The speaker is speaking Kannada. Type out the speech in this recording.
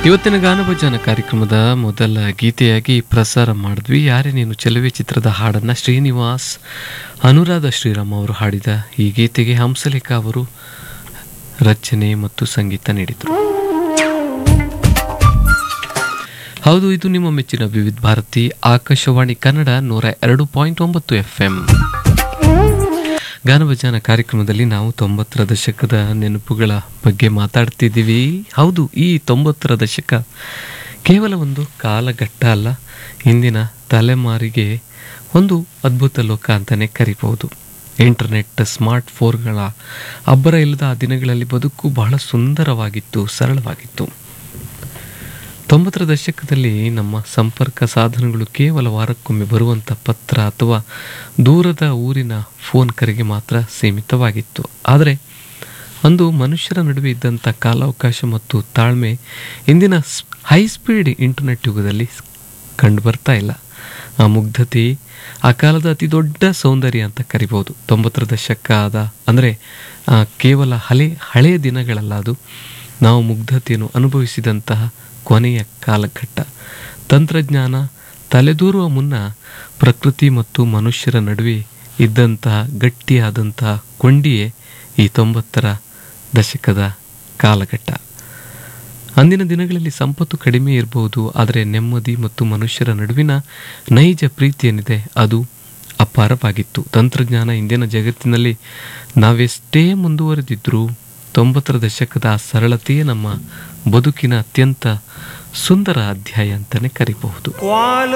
ಇವತ್ತಿನ ಗಾನಭಜನ ಕಾರ್ಯಕ್ರಮದ ಮೊದಲ ಗೀತೆಯಾಗಿ ಪ್ರಸಾರ ಮಾಡಿದ್ವಿ ಯಾರೇ ನೀನು ಚೆಲುವೆ ಚಿತ್ರದ ಹಾಡನ್ನ ಶ್ರೀನಿವಾಸ್ ಅನುರಾಧ ಶ್ರೀರಾಮ್ ಅವರು ಹಾಡಿದ ಈ ಗೀತೆಗೆ ಹಂಸಲೇಖ ಅವರು ರಚನೆ ಮತ್ತು ಸಂಗೀತ ನೀಡಿದರು ಹೌದು ಇದು ನಿಮ್ಮ ಮೆಚ್ಚಿನ ವಿವಿಧ ಭಾರತಿ ಆಕಾಶವಾಣಿ ಕನ್ನಡ ನೂರ ಎರಡು ಪಾಯಿಂಟ್ ಒಂಬತ್ತು ಎಫ್ ಎಂ ಗಾನಭಜನ ಕಾರ್ಯಕ್ರಮದಲ್ಲಿ ನಾವು ತೊಂಬತ್ತರ ದಶಕದ ನೆನಪುಗಳ ಬಗ್ಗೆ ಮಾತಾಡ್ತಿದ್ದೀವಿ ಹೌದು ಈ ತೊಂಬತ್ತರ ದಶಕ ಕೇವಲ ಒಂದು ಕಾಲಘಟ್ಟ ಅಲ್ಲ ಇಂದಿನ ತಲೆಮಾರಿಗೆ ಒಂದು ಅದ್ಭುತ ಲೋಕ ಅಂತಲೇ ಕರಿಬಹುದು ಇಂಟರ್ನೆಟ್ ಸ್ಮಾರ್ಟ್ ಫೋನ್ಗಳ ಅಬ್ಬರ ಇಲ್ಲದ ಆ ದಿನಗಳಲ್ಲಿ ಬದುಕು ಬಹಳ ಸುಂದರವಾಗಿತ್ತು ಸರಳವಾಗಿತ್ತು ತೊಂಬತ್ತರ ದಶಕದಲ್ಲಿ ನಮ್ಮ ಸಂಪರ್ಕ ಸಾಧನಗಳು ಕೇವಲ ವಾರಕ್ಕೊಮ್ಮೆ ಬರುವಂಥ ಪತ್ರ ಅಥವಾ ದೂರದ ಊರಿನ ಫೋನ್ ಕರೆಗೆ ಮಾತ್ರ ಸೀಮಿತವಾಗಿತ್ತು ಆದರೆ ಅಂದು ಮನುಷ್ಯರ ನಡುವೆ ಇದ್ದಂಥ ಕಾಲಾವಕಾಶ ಮತ್ತು ತಾಳ್ಮೆ ಇಂದಿನ ಹೈ ಸ್ಪೀಡ್ ಇಂಟರ್ನೆಟ್ ಯುಗದಲ್ಲಿ ಕಂಡು ಬರ್ತಾ ಇಲ್ಲ ಆ ಮುಗ್ಧತೆ ಆ ಕಾಲದ ಅತಿ ದೊಡ್ಡ ಸೌಂದರ್ಯ ಅಂತ ಕರಿಬೋದು ತೊಂಬತ್ತರ ದಶಕದ ಅಂದರೆ ಕೇವಲ ಹಳೆ ಹಳೆಯ ದಿನಗಳಲ್ಲ ಅದು ನಾವು ಮುಗ್ಧತೆಯನ್ನು ಅನುಭವಿಸಿದಂತಹ ಕೊನೆಯ ಕಾಲಘಟ್ಟ ತಂತ್ರಜ್ಞಾನ ತಲೆದೂರುವ ಮುನ್ನ ಪ್ರಕೃತಿ ಮತ್ತು ಮನುಷ್ಯರ ನಡುವೆ ಇದ್ದಂತಹ ಗಟ್ಟಿಯಾದಂತಹ ಕೊಂಡಿಯೇ ಈ ತೊಂಬತ್ತರ ದಶಕದ ಕಾಲಘಟ್ಟ ಅಂದಿನ ದಿನಗಳಲ್ಲಿ ಸಂಪತ್ತು ಕಡಿಮೆ ಇರಬಹುದು ಆದರೆ ನೆಮ್ಮದಿ ಮತ್ತು ಮನುಷ್ಯರ ನಡುವಿನ ನೈಜ ಪ್ರೀತಿ ಏನಿದೆ ಅದು ಅಪಾರವಾಗಿತ್ತು ತಂತ್ರಜ್ಞಾನ ಇಂದಿನ ಜಗತ್ತಿನಲ್ಲಿ ನಾವೆಷ್ಟೇ ಮುಂದುವರೆದಿದ್ರೂ ತೊಂಬತ್ತರ ದಶಕದ ಆ ಸರಳತೆಯೇ ನಮ್ಮ ಬದುಕಿನ ಅತ್ಯಂತ ಸುಂದರ ಅಧ್ಯಾಯ ಅಂತಲೇ ಕರಿಬಹುದು